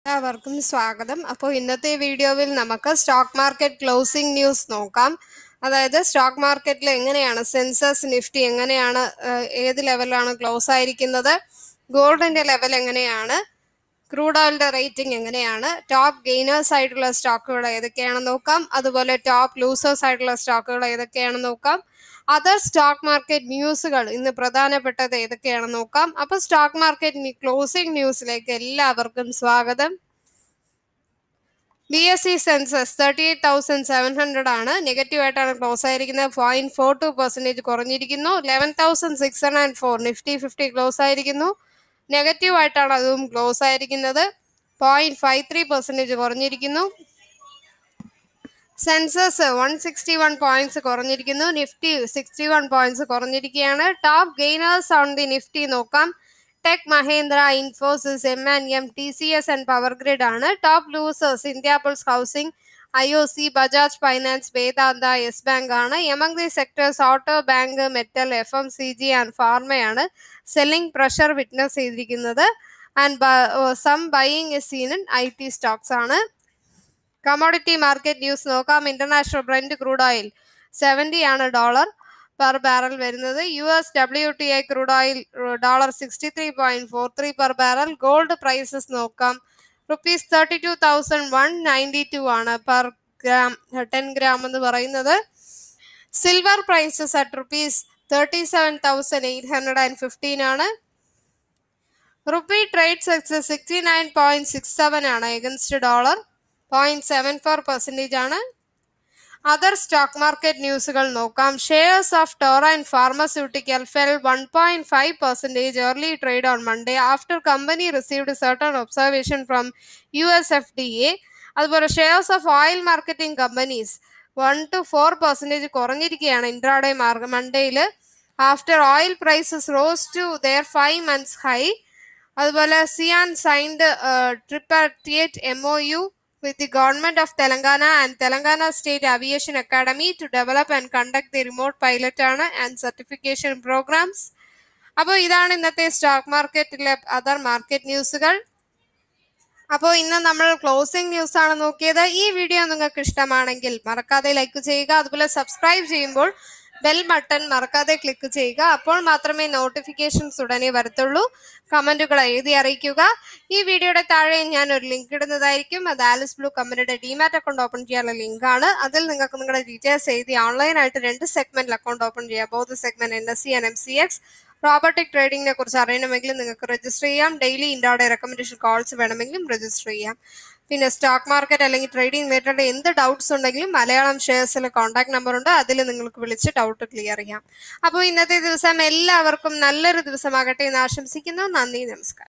എല്ലാവർക്കും സ്വാഗതം അപ്പോൾ ഇന്നത്തെ വീഡിയോയിൽ നമുക്ക് സ്റ്റോക്ക് മാർക്കറ്റ് ക്ലോസിംഗ് ന്യൂസ് നോക്കാം അതായത് സ്റ്റോക്ക് മാർക്കറ്റിൽ എങ്ങനെയാണ് സെൻസസ് നിഫ്റ്റി എങ്ങനെയാണ് ഏഹ്, ഏത് ലെവലാണ് ക്ലോസ് ആയിരിക്കുന്നത് ഗോൾഡിന്റെ ലെവൽ എങ്ങനെയാണ് ക്രൂഡ് ഓയിലിന്റെ റേറ്റിംഗ് എങ്ങനെയാണ് ടോപ്പ് ഗെയിനേഴ്സ് ആയിട്ടുള്ള സ്റ്റോക്കുകൾ ഏതൊക്കെയാണെന്ന് നോക്കാം അതുപോലെ ടോപ്പ് ലൂസേഴ്സ് ആയിട്ടുള്ള സ്റ്റോക്കുകൾ ഏതൊക്കെയാണെന്ന് നോക്കാം അതർ സ്റ്റോക്ക് മാർക്കറ്റ് ന്യൂസുകൾ ഇന്ന് പ്രധാനപ്പെട്ടത് ഏതൊക്കെയാണെന്ന് നോക്കാം അപ്പോൾ സ്റ്റോക്ക് മാർക്കറ്റ് ക്ലോസിംഗ് ന്യൂസിലേക്ക് എല്ലാവർക്കും സ്വാഗതം B S C Sensex thirty eight thousand seven hundred ആണ് നെഗറ്റീവ് ആയിട്ടാണ് ക്ലോസ് ആയിരിക്കുന്നത് പോയിന്റ് ഫോർ ടു പെർസെൻറ്റേജ് കുറഞ്ഞിരിക്കുന്നു eleven thousand six hundred and four Nifty fifty close ആയിരിക്കുന്നു നെഗറ്റീവ് ആയിട്ടാണ് അതും ക്ലോസ് ആയിരിക്കുന്നത് പോയിന്റ് ഫൈവ് ത്രീ പെർസെൻറ്റേജ് കുറഞ്ഞിരിക്കുന്നു Sensex one sixty one points കുറഞ്ഞിരിക്കുന്നു നിഫ്റ്റി സിക്സ്റ്റി വൺ പോയിന്റ്സ് കുറഞ്ഞിരിക്കുകയാണ് top gainers on the Nifty നോക്കാം Tech Mahindra Infosys M and M T C S and power grid ആണ് top losers India bulls housing I O C Bajaj finance Vedanta yes bank ആണ് among the sectors auto bank metal F M C G and ഫാർമയാണ് selling pressure witness ചെയ്തിരിക്കുന്നത് and some buying a seen in I T stocks ആണ് commodity market news നോക്കാം international Brent crude oil seventy ആണ് dollar per barrel വരുന്നത് U S W T I crude oil dollar sixty three point four three per barrel gold prices നോക്കാം rupees thirty two thousand one ninety two ആണ് per gram ten gram എന്ന് പറയുന്നത് silver prices at rupees thirty seven thousand eight hundred and fifteen ആണ് rupee trade success sixty nine point six seven ആണ് against dollar point seven four percentage ആണ് other stock market ന്യൂസുകൾ നോക്കാം shares of Torrent pharmaceutical fell one point five percentage early trade on Monday after company received certain observation from U S F D A അതുപോലെ shares of oil marketing companies one two four percentage കുറഞ്ഞിരിക്കുകയാണ് intraday മാർഗ് മൺഡേയിൽ after oil prices rose to their five months high അതുപോലെ Cyient signed tripartite M O U with the government of Telangana and Telangana State Aviation Academy to develop and conduct the remote pilot ആണ് and certification programs. അപ്പോൾ ഇതാണ് ഇന്നത്തെ stock മാർക്കറ്റിലെ other market ന്യൂസുകൾ അപ്പോൾ ഇന്ന് നമ്മൾ ക്ലോസിംഗ് ന്യൂസ് ആണ് നോക്കിയത് ഈ വീഡിയോ നിങ്ങൾക്ക് ഇഷ്ടമാണെങ്കിൽ മറക്കാതെ ലൈക്ക് ചെയ്യുക അതുപോലെ സബ്സ്ക്രൈബ് ചെയ്യുമ്പോൾ ബെൽ ബട്ടൺ മറക്കാതെ ക്ലിക്ക് ചെയ്യുക അപ്പോൾ മാത്രമേ നോട്ടിഫിക്കേഷൻസ് ഉടനെ വരത്തുള്ളൂ കമന്റുകൾ എഴുതി അറിയിക്കുക ഈ വീഡിയോയുടെ താഴെ ഞാൻ ഒരു ലിങ്ക് ഇടുന്നതായിരിക്കും അത് ആലിസ് ബ്ലൂ കമ്പനിയുടെ ഡിമാറ്റ് അക്കൗണ്ട് ഓപ്പൺ ചെയ്യാനുള്ള ലിങ്ക് ആണ് അതിൽ നിങ്ങൾക്ക് നിങ്ങളുടെ ഡീറ്റെയിൽസ് എഴുതി ഓൺലൈനായിട്ട് രണ്ട് സെഗ്മെന്റിൽ അക്കൗണ്ട് ഓപ്പൺ ചെയ്യാം both segment N S C and M C X robotic ട്രേഡിങ്ങിനെ കുറിച്ച് അറിയണമെങ്കിൽ നിങ്ങൾക്ക് രജിസ്റ്റർ ചെയ്യാം ഡെയിലി ഇൻഡോടെ റെക്കമെൻഡേഷൻ കോൾസ് വേണമെങ്കിലും രജിസ്റ്റർ ചെയ്യാം പിന്നെ സ്റ്റോക്ക് മാർക്കറ്റ് അല്ലെങ്കിൽ ട്രേഡിംഗ് റിലേറ്റഡ് എന്ത് ഡൗട്ട്സ് ഉണ്ടെങ്കിലും മലയാളം ഷെയർസിൽ കോൺടാക്ട് നമ്പർ ഉണ്ട് അതിൽ നിങ്ങൾക്ക് വിളിച്ച് ഡൗട്ട് ക്ലിയർ ചെയ്യാം അപ്പോൾ ഇന്നത്തെ ദിവസം എല്ലാവർക്കും നല്ലൊരു ദിവസമാകട്ടെ എന്ന് ആശംസിക്കുന്നു നന്ദി നമസ്കാരം